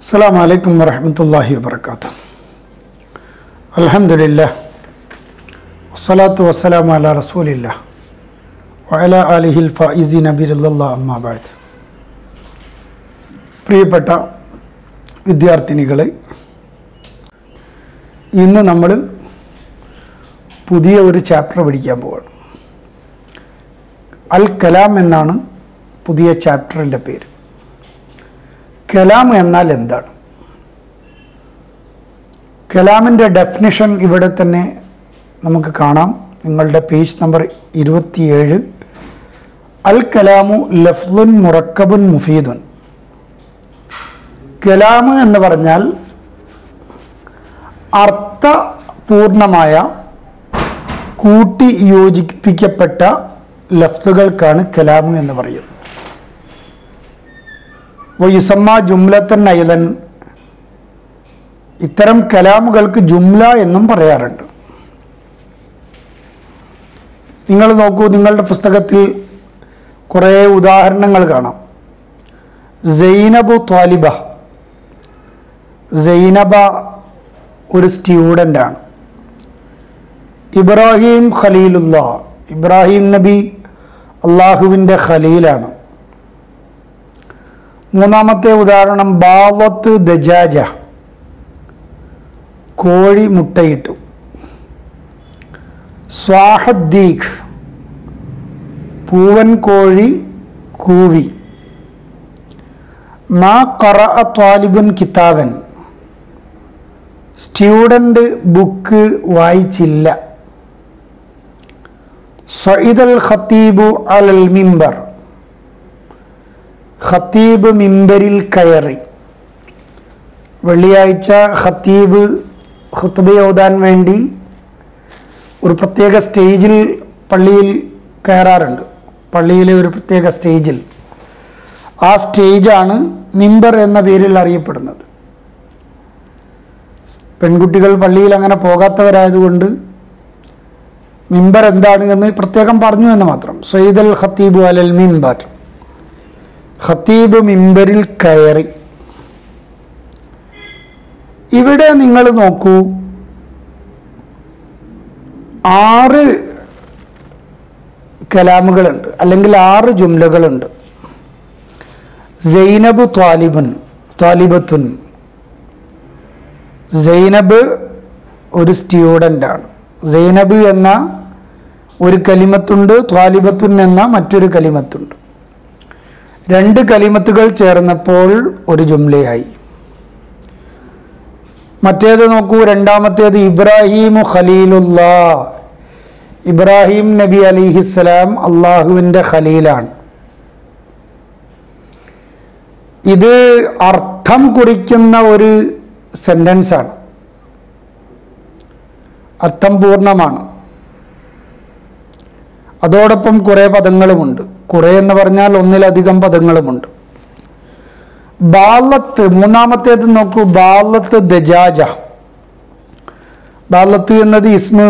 السلام عليكم ورحمة الله وبركاته الحمد لله والصلاة والسلام على رسول الله وعلى آله الفائزين برضا الله أما بعد പ്രിയപ്പെട്ട വിദ്യാർത്ഥിനികളെ ഇന്ന് നമ്മൾ പുതിയ ഒരു ചാപ്റ്റർ പഠിക്കാൻ പോവാണ് അൽ കലാം എന്നാണ് പുതിയ ചാപ്റ്ററിൻ്റെ പേര് കലാം എന്നാൽ എന്താണ് കലാമിൻ്റെ ഡെഫിനിഷൻ ഇവിടെ തന്നെ നമുക്ക് കാണാം നിങ്ങളുടെ പേജ് നമ്പർ ഇരുപത്തിയേഴ് അൽ കലാമു ലഫ്ലുൻ മുറക്കബുൻ മുഫീദുൻ കലാം എന്ന് പറഞ്ഞാൽ അർത്ഥപൂർണമായ കൂട്ടി യോജിപ്പിക്കപ്പെട്ട ലഫ്ലുകൾക്കാണ് കലാം എന്ന് പറയുന്നത് വയുസമ്മ ജുംലത്തൻ ഐലൻ ഇത്തരം കലാമുകൾക്ക് ജുംല എന്നും പറയാറുണ്ട് നിങ്ങൾ നോക്കൂ നിങ്ങളുടെ പുസ്തകത്തിൽ കുറേ ഉദാഹരണങ്ങൾ കാണാം സൈനബു ത്വാലിബ സൈനബ ഒരു സ്റ്റുഡൻ്റാണ് ഇബ്രാഹിം ഖലീലുള്ള ഇബ്രാഹിം നബി അള്ളാഹുവിൻ്റെ ഖലീലാണ് മൂന്നാമത്തെ ഉദാഹരണം ബാലത്ത് ദജാജ കോഴി മുട്ടയിട്ടു സ്വാഹദ്ദീഖ് പൂവൻ കോഴി കൂവി മാ കറ ത്വാലിബുൻ കിതാബൻ സ്റ്റുഡൻ്റ് ബുക്ക് വായിച്ചില്ല സയ്യിദൽ ഖത്തീബു അലൽ മിമ്പർ ഖത്തീബ് മിമ്പരിൽ കയറി വെള്ളിയാഴ്ച ഖത്തീബ് ഖുത്ബ ഓതാൻ വേണ്ടി ഒരു പ്രത്യേക സ്റ്റേജിൽ പള്ളിയിൽ കയറാറുണ്ട് പള്ളിയിലെ ഒരു പ്രത്യേക സ്റ്റേജിൽ ആ സ്റ്റേജാണ് മിമ്പർ എന്ന പേരിൽ അറിയപ്പെടുന്നത് പെൺകുട്ടികൾ പള്ളിയിൽ അങ്ങനെ പോകാത്തവരായതുകൊണ്ട് മിമ്പർ എന്താണ് എന്ന് പ്രത്യേകം പറഞ്ഞു എന്ന് മാത്രം സയ്യിദൽ ഖത്തീബു അലൽ മിമ്പർ ഖത്തീബ് മിമ്പരിൽ കയറി ഇവിടെ നിങ്ങൾ നോക്കൂ ആറ് കലാമുകളുണ്ട് അല്ലെങ്കിൽ ആറ് ജുംലകളുണ്ട് സൈനബ് ത്വാലിബുൻ ത്വാലിബത്തുൻ സൈനബ് ഒരു സ്റ്റുഡൻ്റാണ് സൈനബ് എന്ന ഒരു കലിമത്തുണ്ട് ത്വാലിബത്തുൻ എന്ന മറ്റൊരു കലിമത്തുണ്ട് രണ്ട് കലിമത്തുകൾ ചേർന്നപ്പോൾ ഒരു ജുംലയായി മറ്റേത് നോക്കൂ രണ്ടാമത്തേത് ഇബ്രാഹിമു ഖലീലുള്ള ഇബ്രാഹിം നബി അലിഹിസ്സലാം അള്ളാഹുവിൻ്റെ ഖലീലാണ് ഇത് അർത്ഥം കുറിക്കുന്ന ഒരു സെൻറ്റൻസാണ് അർത്ഥം പൂർണ്ണമാണ് അതോടൊപ്പം കുറേ പദങ്ങളുമുണ്ട് കുറേ എന്ന് പറഞ്ഞാൽ ഒന്നിലധികം പദങ്ങളുമുണ്ട് ബാലത്ത് മൂന്നാമത്തേത് നോക്കൂ ബാലത്ത് ദജാജ ബാലത്ത് എന്നത് ഇസ്മ്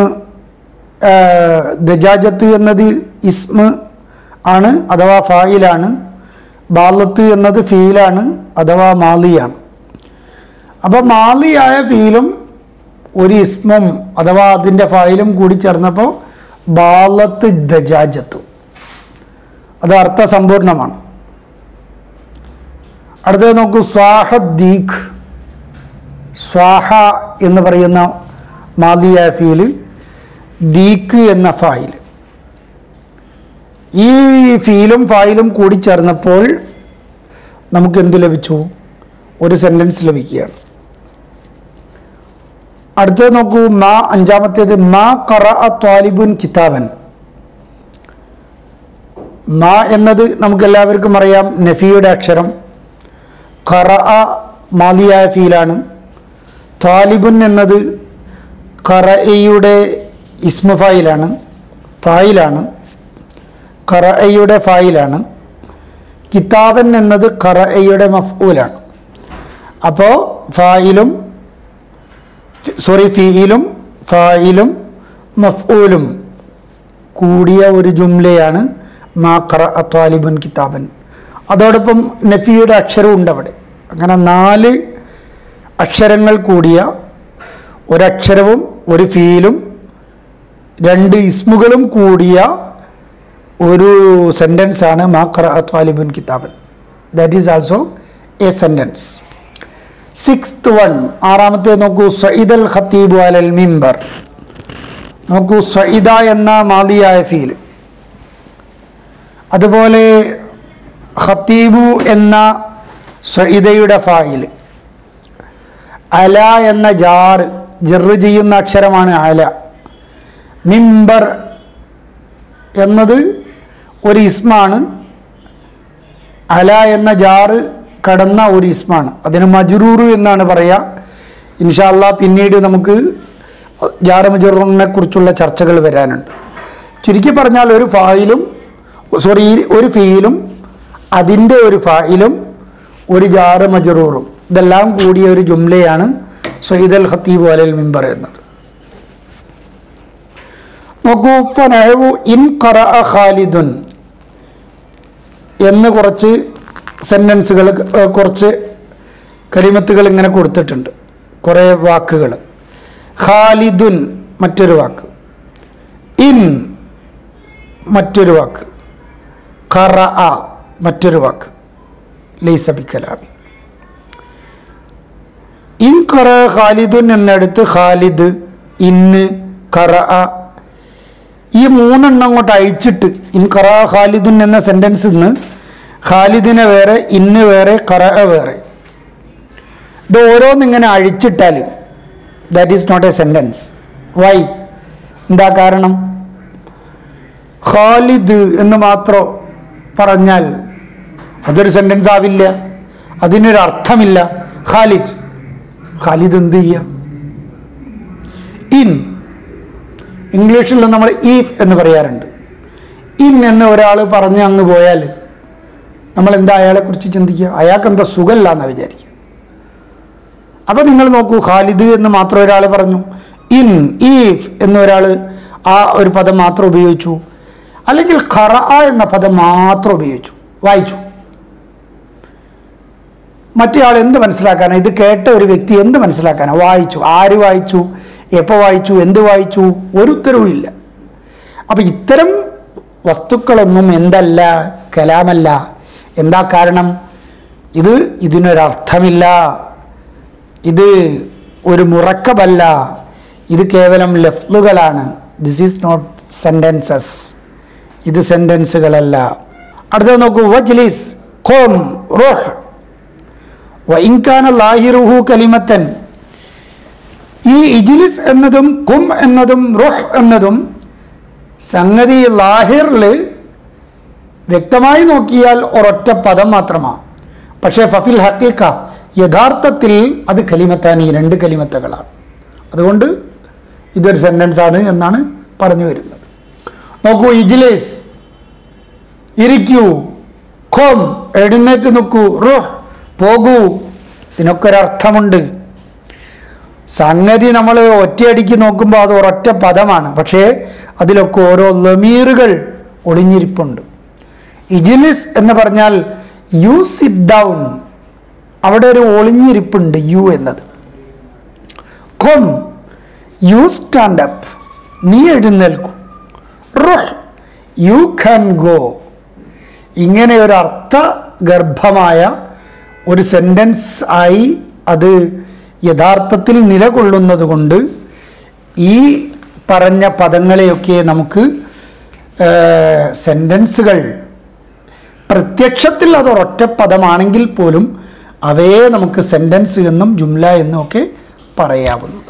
ദജാജത്ത് എന്നത് ഇസ്മ് ആണ് അഥവാ ഫായിലാണ് ബാലത്ത് എന്നത് ഫീലാണ് അഥവാ മാലിയാണ് അപ്പോൾ മാലിയായ ഫീലും ഒരു ഇസ്മും അഥവാ അതിൻ്റെ ഫായിലും കൂടി ചേർന്നപ്പോൾ ബാലത്ത് ദജാജത്ത് അത് അർത്ഥസമ്പൂർണമാണ് അടുത്തത് നോക്കൂ സ്വാഹദ്ദീഖ് സ്വാഹ എന്ന് പറയുന്ന മാലിയ ഫീല് ദീക്ക് എന്ന ഫായിൽ ഈ ഫീലും ഫായിലും കൂടി ചേർന്നപ്പോൾ നമുക്ക് എന്ത് ലഭിച്ചു ഒരു സെൻറ്റൻസ് ലഭിക്കുകയാണ് അടുത്തത് നോക്കൂ മാ അഞ്ചാമത്തേത് മാ കറ ത്വാലിബുൻ കിതാബൻ മാ എന്നത് നമുക്കെല്ലാവർക്കും അറിയാം നഫിയുടെ അക്ഷരം ഖറ മാലിയായ ഫീലാണ് താലിബുൻ എന്നത് ഖറയുടെ ഇസ്മ ഫായിലാണ് ഫായിലാണ് ഖറയുടെ ഫായിലാണ് കിതാബൻ എന്നത് ഖറയുടെ മഫ്ഊലാണ് അപ്പോൾ ഫായിലും സോറി ഫീയിലും ഫായിലും മഫ്ഊലും കൂടിയ ഒരു ജുംലയാണ് മാ ഖറ ത്വാലിബുൻ കിതാബൻ അതോടൊപ്പം നഫിയുടെ അക്ഷരവും ഉണ്ട് അവിടെ അങ്ങനെ നാല് അക്ഷരങ്ങൾ കൂടിയ ഒരക്ഷരവും ഒരു ഫീലും രണ്ട് ഇസ്മുകളും കൂടിയ ഒരു സെൻറ്റൻസാണ് മാ ഖറ ത്വാലിബുൻ കിതാബൻ that is also a sentence sixth one ആറാമത്തെ നോക്കൂ സയ്യിദ് അൽ ഖത്തീബ് അലൽ മിമ്പർ നോക്കൂ സയ്യിദ എന്ന മാതിയായ ഫീൽ അതുപോലെ ഖത്തീബു എന്ന സയ്യിദയുടെ ഫായിൽ അല എന്ന ജാർ ജറ് ചെയ്യുന്ന അക്ഷരമാണ് അല മിമ്പർ എന്നത് ഒരു ഇസ്മാണ് അല എന്ന ജാറ് കടന്ന ഒരു ഇസ്മാണ് അതിന് മജറൂർ എന്നാണ് പറയുക ഇൻഷാല്ല പിന്നീട് നമുക്ക് ജാറ് മജറൂറിനെ കുറിച്ചുള്ള ചർച്ചകൾ വരാനുണ്ട് ചുരുക്കി പറഞ്ഞാൽ ഒരു ഫായിലും സോറി ഒരു ഫീലും അതിൻ്റെ ഒരു ഫായിലും ഒരു ജാറ് മജറൂറും ഇതെല്ലാം കൂടിയ ഒരു ജുംലയാണ് സയ്യിദ് അൽ ഖത്തീബ് അലൽ മിമ്പർ എന്നത് നോക്കൂ ഫനഹു ഇൻ ഖറ ഖാലിദുൻ എന്ന് കുറച്ച് സെൻറ്റൻസുകൾ കുറച്ച് കലിമത്തുകൾ ഇങ്ങനെ കൊടുത്തിട്ടുണ്ട് കുറേ വാക്കുകൾ ഖാലിദുൻ മറ്റൊരു വാക്ക് ഇൻ മറ്റൊരു വാക്ക് ഖറ മറ്റൊരു വാക്ക് ലൈസബി കലാമി ഇൻ ഖറ ഖാലിദുൻ എന്നിടത്ത് ഖാലിദ് ഇന്ന് ഖറ ഈ മൂന്നെണ്ണം അങ്ങോട്ട് അഴിച്ചിട്ട് ഇൻ ഖറ ഖാലിദുൻ എന്ന സെൻറ്റൻസിൽ നിന്ന് ഖാലിദിനെ വേറെ ഇന്ന് വേറെ ഖറ വേറെ ഇത് ഓരോന്നിങ്ങനെ അഴിച്ചിട്ടാൽ that is not a sentence why എന്താ കാരണം ഖാലിദ് എന്ന് മാത്രം പറഞ്ഞാൽ അതൊരു സെൻറ്റൻസ് ആവില്ല അതിനൊരു അർത്ഥമില്ല ഖാലിദ് ഖാലിദ് എന്ത് ചെയ്യുക ഇൻ ഇംഗ്ലീഷിൽ നമ്മൾ ഈഫ് എന്ന് പറയാറുണ്ട് ഇൻ എന്ന് ഒരാൾ പറഞ്ഞ് അങ്ങ് പോയാൽ നമ്മൾ എന്താ അയാളെക്കുറിച്ച് ചിന്തിക്കുക അയാൾക്ക് എന്താ സുഖമല്ല എന്നാണ് വിചാരിക്കുക അപ്പോൾ നിങ്ങൾ നോക്കൂ ഖാലിദ് എന്ന് മാത്രം ഒരാൾ പറഞ്ഞു ഇൻ ഈഫ് എന്നൊരാൾ ആ ഒരു പദം മാത്രം ഉപയോഗിച്ചു അല്ലെങ്കിൽ ഖറ എന്ന പദം മാത്രം ഉപയോഗിച്ചു വായിച്ചു മറ്റേ ആൾ എന്ത് മനസ്സിലാക്കാനാണ് ഇത് കേട്ട ഒരു വ്യക്തി എന്ത് മനസ്സിലാക്കാനാണ് വായിച്ചു ആര് വായിച്ചു എപ്പോൾ വായിച്ചു എന്ത് വായിച്ചു ഒരു ഉത്തരവും ഇല്ല അപ്പം ഇത്തരം വസ്തുക്കളൊന്നും എന്തല്ല കലാമല്ല എന്താ കാരണം ഇത് ഇതിനൊരർത്ഥമില്ല ഇത് ഒരു മുറക്കമല്ല ഇത് കേവലം ലഫ്ലുകളാണ് ദിസ് ഈസ് നോട്ട് സെൻറ്റൻസസ് ഇത് സെൻറ്റൻസുകളല്ല അടുത്തത് നോക്കൂ വജ്ലിസ് ഖോം റോഹ് വൈൻകാന ലാഹിറുഹു കലിമത്തൻ ഈ ഇജ്ലിസ് എന്നതും കും എന്നതും റുഹ് എന്നതും സംഗതി ലാഹിറിൽ വ്യക്തമായി നോക്കിയാൽ ഒരൊറ്റ പദം മാത്രമാണ് പക്ഷേ ഫഫിൽ ഹക്കീക്ക യഥാർത്ഥത്തിൽ അത് കലിമത്താൻ ഈ രണ്ട് കലിമത്തകളാണ് അതുകൊണ്ട് ഇതൊരു സെൻറ്റൻസ് ആണ് എന്നാണ് പറഞ്ഞു വരുന്നത് നോക്കൂ ഇജ്ലേസ് ഇരിക്കൂ ഖോം എഴുന്നേറ്റ് നിൽക്കൂ റുഹ് പോകൂ ഇതിനൊക്കെ ഒരർത്ഥമുണ്ട് സംഗതി നമ്മൾ ഒറ്റയടിക്ക് നോക്കുമ്പോൾ അത് ഒരൊറ്റ പദമാണ് പക്ഷേ അതിലൊക്കെ ഓരോ ലമീറുകൾ ഒളിഞ്ഞിരിപ്പുണ്ട് ഇജിലിസ് എന്ന് പറഞ്ഞാൽ യു സിറ്റ് ഡൗൺ അവിടെ ഒരു ഒളിഞ്ഞിരിപ്പുണ്ട് യു എന്നത് കൊം യു സ്റ്റാൻഡ് അപ്പ് നീ എഴുന്നേൽക്കൂ റുഹ് യു ക്യാൻ ഗോ ഇങ്ങനെ ഒരു അർത്ഥഗർഭമായ ഒരു സെൻറ്റൻസ് ആയി അത് യഥാർത്ഥത്തിൽ നിലകൊള്ളുന്നത് കൊണ്ട് ഈ പറഞ്ഞ പദങ്ങളെയൊക്കെ നമുക്ക് സെൻറ്റൻസുകൾ പ്രത്യക്ഷത്തിൽ അത് ഒരൊറ്റ പദമാണെങ്കിൽ പോലും അവയെ നമുക്ക് സെൻറ്റൻസ് എന്നും ജുംല എന്നും ഒക്കെ പറയാവുന്നതാണ്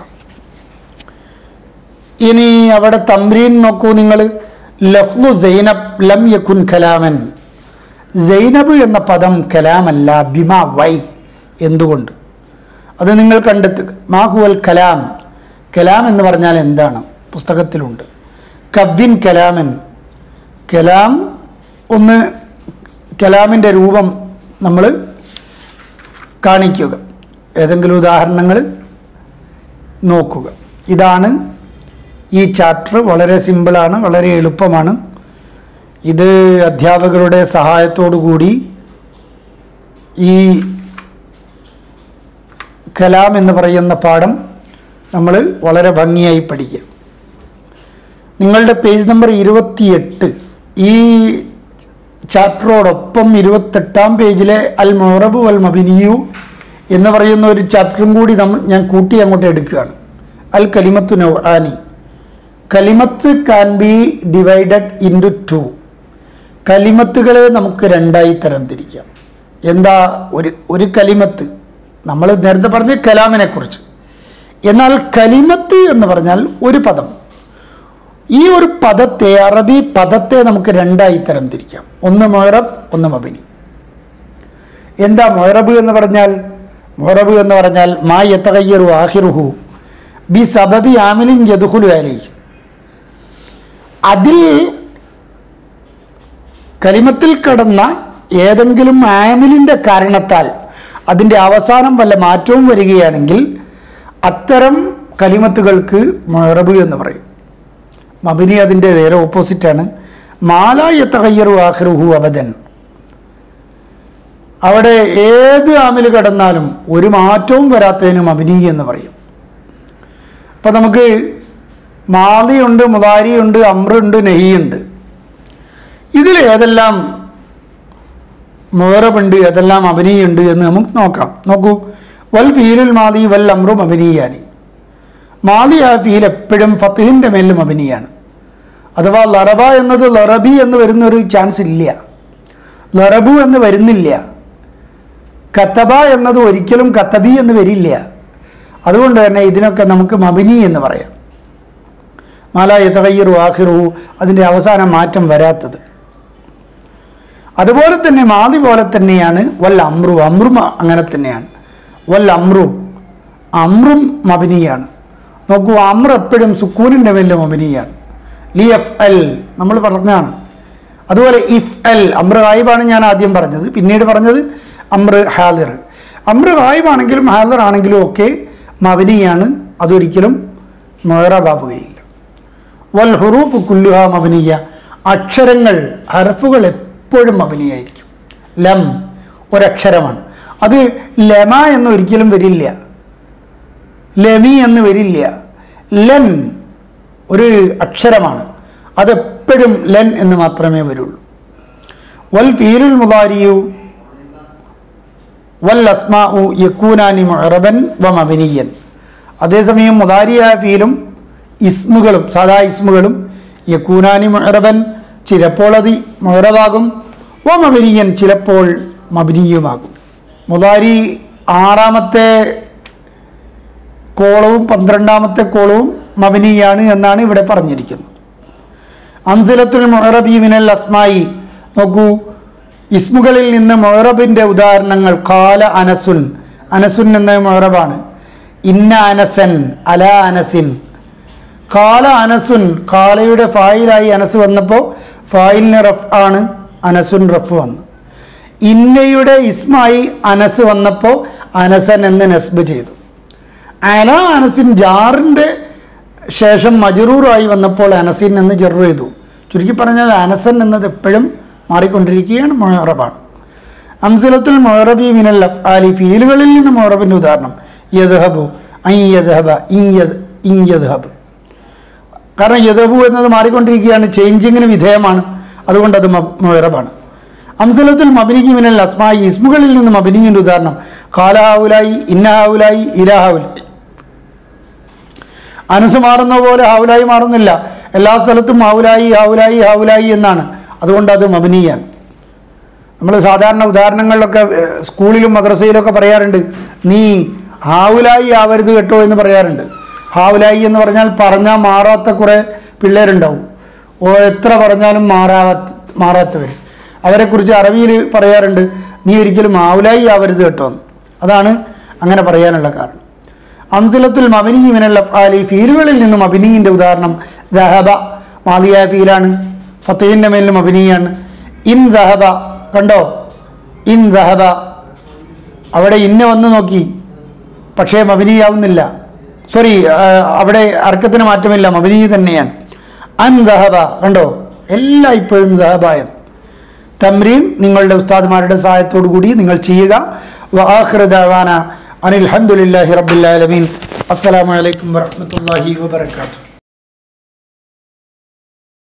ഇനി അവിടെ തമ്രീൻ നോക്കൂ നിങ്ങൾ ലഫ്ലു സൈനബ് ലം യക്കുൻ കലാമൻ സൈനബ് എന്ന പദം കലാമല്ല ബിമ വൈ എന്തുകൊണ്ട് അത് നിങ്ങൾ കണ്ടെത്തുക മാഹുവൽ കലാം കലാം എന്ന് പറഞ്ഞാൽ എന്താണ് പുസ്തകത്തിലുണ്ട് കവ്വിൻ കലാമൻ കലാം ഒന്ന് കലാമിൻ്റെ രൂപം നമ്മൾ കാണിക്കുക ഏതെങ്കിലും ഉദാഹരണങ്ങൾ നോക്കുക ഇതാണ് ഈ ചാപ്റ്റർ വളരെ സിമ്പിളാണ് വളരെ എളുപ്പമാണ് ഇത് അധ്യാപകരുടെ സഹായത്തോടു കൂടി ഈ കലാം എന്ന് പറയുന്ന പാഠം നമ്മൾ വളരെ ഭംഗിയായി പഠിക്കുക നിങ്ങളുടെ പേജ് നമ്പർ ഇരുപത്തിയെട്ട് ഈ ചാപ്റ്ററോടൊപ്പം ഇരുപത്തെട്ടാം പേജിലെ അൽ മൊറബു അൽ മബിനിയു എന്ന് പറയുന്ന ഒരു ചാപ്റ്ററും കൂടി നമ്മൾ ഞാൻ കൂട്ടി അങ്ങോട്ട് എടുക്കുകയാണ് അൽ കലിമത്ത് നൗആനി കലിമത്ത് can be divided into two കലിമത്തുകളെ നമുക്ക് രണ്ടായി തരംതിരിക്കാം എന്താ ഒരു ഒരു കലിമത്ത് നമ്മൾ നേരത്തെ പറഞ്ഞ കലാമിനെ കുറിച്ച് എന്നാൽ കലിമത്ത് എന്ന് പറഞ്ഞാൽ ഒരു പദം ഈ ഒരു പദത്തെ അറബി പദത്തെ നമുക്ക് രണ്ടായി തരം തിരിക്കാം ഒന്ന് മൊറബ് ഒന്ന് മബിനി എന്താ മൊറബ് എന്ന് പറഞ്ഞാൽ മൊറബ് എന്ന് പറഞ്ഞാൽ മാ യത്തകയ്യറു ആഹിറുഹു ബി സബബി ആമിലിൻ യദുഹുലു അലൈ അതിൽ കലിമത്തിൽ കടന്ന ഏതെങ്കിലും ആമിലിൻ്റെ കാരണത്താൽ അതിൻ്റെ അവസാനം വല്ല മാറ്റവും വരികയാണെങ്കിൽ അത്തരം കലിമത്തുകൾക്ക് മൊറബ് എന്ന് പറയും മബിനി അതിൻ്റെ നേരെ ഓപ്പോസിറ്റാണ് മാലായ തകയ്യറു ആഹ്റുഹു അബദൻ അവിടെ ഏത് ആമിൽ കടന്നാലും ഒരു മാറ്റവും വരാത്തതിന് മബിനി എന്ന് പറയും അപ്പം നമുക്ക് മാലിയുണ്ട് മുതാരിയുണ്ട് അമ്രുണ്ട് നെഹിയുണ്ട് ഇതിൽ ഏതെല്ലാം മുഹറബുണ്ട് ഏതെല്ലാം അഭിനയുണ്ട് എന്ന് നമുക്ക് നോക്കാം നോക്കൂ വൽ ഫീലുൽ മാലി വൽ അമ്രും അഭിനീയാനി മാലി ആ ഫീൽ എപ്പോഴും ഫത്തിഹിൻ്റെ മേലും അഭിനയാണ് അഥവാ ലറബ എന്നത് ലറബി എന്ന് വരുന്നൊരു ചാൻസ് ഇല്ല ലറബു എന്ന് വരുന്നില്ല കത്തബ എന്നത് ഒരിക്കലും കത്തബി എന്ന് വരില്ല അതുകൊണ്ട് തന്നെ ഇതിനൊക്കെ നമുക്ക് മബിനി എന്ന് പറയാം മാല യതകയ്യറു ആഹിറു അതിൻ്റെ അവസാനം മാറ്റം വരാത്തത് അതുപോലെ തന്നെ മാതി പോലെ തന്നെയാണ് വൽ അമ്രു അമ്രും അങ്ങനെ തന്നെയാണ് വൽ അമ്രു അമ്രും മബിനിയാണ് നോക്കൂ അമ്ര എപ്പോഴും സുക്കൂനിൻ്റെ മേലും മബിനിയാണ് ലി എഫ് എൽ നമ്മൾ പറഞ്ഞതാണ് അതുപോലെ ഇഫ് എൽ അമ്ര ഗായിബാണ് ഞാൻ ആദ്യം പറഞ്ഞത് പിന്നീട് പറഞ്ഞത് അമ്ര ഹാലിർ അമ്ര ഗായിബാണെങ്കിലും ഹാലിർ ആണെങ്കിലും ഒക്കെ മബിനിയാണ് അതൊരിക്കലും മൊയറാബാവുകയില്ല വൽ ഹുറൂഫ് കുല്ലുഹ മബനിയ അക്ഷരങ്ങൾ ഹർഫുകൾ എപ്പോഴും മബനിയായിരിക്കും ലം ഒരക്ഷരമാണ് അത് ലമ എന്ന് ഒരിക്കലും വരില്ല ലമി എന്ന് വരില്ല ലൻ ഒരു അക്ഷരമാണ് അതെപ്പോഴും ലൻ എന്ന് മാത്രമേ വരുള്ളൂ വൽ ഫീലുൽ മുതാരിയു വൽ അസ്മാഉ യക്കൂനാനി മുഹറബൻ വ മബനിയൻ അതേസമയം മുതാരിയായ ഫീലും ഇസ്മുകളും സാധാ ഇസ്മുകളും യക്കൂനാനി മുഹറബൻ ചിലപ്പോൾ അത് മുഹറബാകും വ മബനിയൻ ചിലപ്പോൾ മബനിയുമാകും മുതാരി ആറാമത്തെ കോളവും പന്ത്രണ്ടാമത്തെ കോളവും മബനിയാണ് എന്നാണ് ഇവിടെ പറഞ്ഞിരിക്കുന്നത് അംസലത്തുൽ മൊഹറബി മിനൽ അസ്മായി നോക്കൂ ഇസ്മുകളിൽ നിന്ന് മൊഹറബിൻ്റെ ഉദാഹരണങ്ങൾ കാല അനസുൻ അനസുൻ എന്ന മൊഹറബാണ് ഇന്ന അനസൻ അല അനസിൻ കാല അനസുൻ കാലയുടെ ഫായിലായി അനസ് വന്നപ്പോൾ ഫായിലിന് റഫ് ആണ് അനസുൻ റഫ് വന്നു ഇന്നയുടെ ഇസ്മായി അനസ് വന്നപ്പോൾ അനസൻ എന്ന് നസ്ബ് ചെയ്തു അല അനസിൻ ജാറിൻ്റെ ശേഷം മജറൂറായി വന്നപ്പോൾ അനസിൻ എന്ന് ജെറു ചെയ്തു ചുരുക്കി പറഞ്ഞാൽ അനസൻ എന്നത് എപ്പോഴും മാറിക്കൊണ്ടിരിക്കുകയാണ് മൊഹറബാണ് അംസലത്തുൽ മൊഹറബി മിനൽ അഫ് ആലി ഫീലുകളിൽ നിന്ന് മൊഹറബിൻ്റെ ഉദാഹരണം യദ്ഹബു ഐ യദ്ഹബ ഈ യദ് ഈ യദ്ഹബ് കാരണം യദബു എന്നത് മാറിക്കൊണ്ടിരിക്കുകയാണ് ചേഞ്ചിങ്ങിന് വിധേയമാണ് അതുകൊണ്ട് അത് മൊഹറബാണ് അംസലത്തുൽ മബിനിക്ക് മിനൽ അസ്മായി ഇസ്മുകളിൽ നിന്ന് മബിനിയുടെ ഉദാഹരണം കാലഹാവുലായി ഇന്നഹാവുലായി ഇലാഹാവുലായി അനസ് മാറുന്ന പോലെ ഹാവുലായി മാറുന്നില്ല എല്ലാ സ്ഥലത്തും ഹാവുലായി ഹാവുലായി ഹാവുലായി എന്നാണ് അതുകൊണ്ട് അത് മബിനിയാണ് നമ്മൾ സാധാരണ ഉദാഹരണങ്ങളിലൊക്കെ ഏഹ്, സ്കൂളിലും മദ്രസയിലൊക്കെ പറയാറുണ്ട് നീ ഹാവുലായി ആവരുത് കേട്ടോ എന്ന് പറയാറുണ്ട് ഹാവുലായി എന്ന് പറഞ്ഞാൽ പറഞ്ഞാൽ മാറാത്ത കുറേ പിള്ളേരുണ്ടാവും ഓ എത്ര പറഞ്ഞാലും മാറാത്ത മാറാത്തവർ അവരെക്കുറിച്ച് അറബിയിൽ പറയാറുണ്ട് നീ ഒരിക്കലും ഹാവുലായി ആവരുത് കേട്ടോ എന്ന് അതാണ് അങ്ങനെ പറയാനുള്ള കാരണം അംസിലത്തുൽ മബിനി മിനൽ അഫ്ആലി ഫീലുകളിൽ നിന്നും അബിനീൻ്റെ ഉദാഹരണം ദഹബ മാലിയായ ഫീലാണ് ഫത്തീൻ്റെ മേലും അബിനിയാണ് ഇൻ ദഹബ കണ്ടോ ഇൻ ദഹബ അവിടെ ഇന്ന വന്ന് നോക്കി പക്ഷേ മബിനിയാവുന്നില്ല സോറി അവിടെ അർക്കത്തിന് മാറ്റമില്ല മബിനി തന്നെയാണ് അൻ ദഹബ കണ്ടോ എല്ലാം ഇപ്പോഴും ദഹബായത് തമ്രീൻ നിങ്ങളുടെ ഉസ്താദ്മാരുടെ സഹായത്തോടു കൂടി നിങ്ങൾ ചെയ്യുക വാഹൃദാന അനിൽ അലഹമുല്ലാഹി റബ്ബിൽ ആലമീൻ അസ്സലാമു അലൈക്കും വറഹ്മത്തുള്ളാഹി വബറകാതുഹു